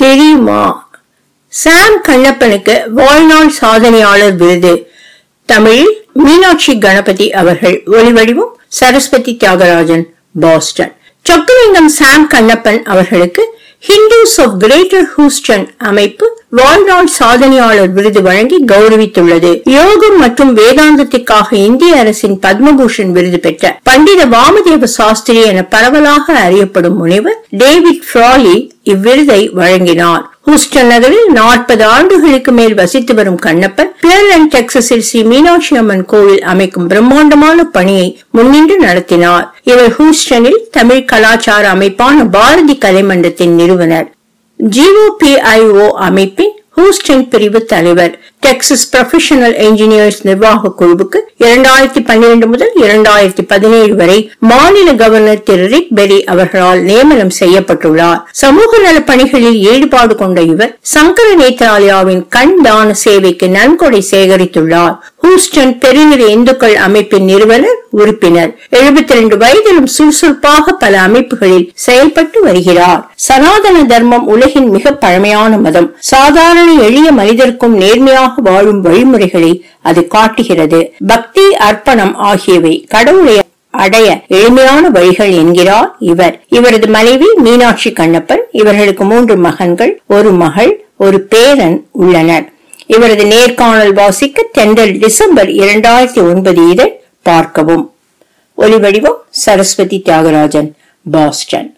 தெரியுமா சாம் கண்ணப்பனுக்கு வாழ்நாள் சாதனையாளர் விருது தமிழில் மீனாட்சி கணபதி அவர்கள் ஒளிவடிவம் சரஸ்வதி தியாகராஜன் பாஸ்டன் சொக்கலிங்கம் சாம் கண்ணப்பன் அவர்களுக்கு ஹிந்துஸ் ஆஃப் கிரேட்டர் ஹூஸ்டன் அமைப்பு வாழ்நாள் சாதனையாளர் விருது வழங்கி கௌரவித்துள்ளது யோகம் மற்றும் வேதாந்தத்திற்காக இந்திய அரசின் பத்மபூஷன் விருது பெற்ற பண்டித வாமதேவ சாஸ்திரி என பரவலாக அறியப்படும் முனைவர் டேவிட் ஃப்ராலி இவ்விருதை வழங்கினார் ஹூஸ்டன் நகரில் நாற்பது ஆண்டுகளுக்கு மேல் வசித்து வரும் கண்ணப்பன் பியர்லண்ட் டெக்சஸில் ஸ்ரீ மீனாட்சி அம்மன் கோவில் அமைக்கும் பிரம்மாண்டமான பணியை முன்னின்று நடத்தினார் இவர் ஹூஸ்டனில் தமிழ் கலாச்சார அமைப்பான பாரதி கலைமன்றத்தின் நிறுவனர் ஜிஓபிஐஓ அமைப்பின் ஹூஸ்டன் பிரிவு தலைவர் டெக்சஸ் ப்ரொஃபஷனல் என்ஜினியர்ஸ் நிர்வாக குழுவுக்கு இரண்டாயிரத்தி பன்னிரண்டு முதல் இரண்டாயிரத்தி பதினேழு வரை மாநில கவர்னர் திரு ரிக் பெரி அவர்களால் நியமனம் செய்யப்பட்டுள்ளார் சமூக நல பணிகளில் ஈடுபாடு கொண்ட இவர் சங்கர நேத்ராலயாவின் கண் தான சேவைக்கு நன்கொடை சேகரித்துள்ளார் ஹூஸ்டன் பெருநிறை இந்துக்கள் அமைப்பின் நிறுவனர் உறுப்பினர் எழுபத்தி ரெண்டு வயதிலும் சுறுசுறுப்பாக பல அமைப்புகளில் செயல்பட்டு வருகிறார் சனாதன தர்மம் உலகின் மிக பழமையான மதம் சாதாரண எளிய மனிதருக்கும் நேர்மையாக வாழும் வழிமுறைகளை அது காட்டுகிறது பக்தி அர்ப்பணம் ஆகியவை கடவுளை அடைய எளிமையான வழிகள் என்கிறார் இவர் இவரது மனைவி மீனாட்சி கண்ணப்பன் இவர்களுக்கு மூன்று மகன்கள் ஒரு மகள் ஒரு பேரன் உள்ளனர் இவரது நேர்காணல் வாசிக்க தென்றல் டிசம்பர் இரண்டாயிரத்தி ஒன்பது இதழ் பார்க்கவும் ஒலிவடிவம் சரஸ்வதி தியாகராஜன் பாஸ்டன்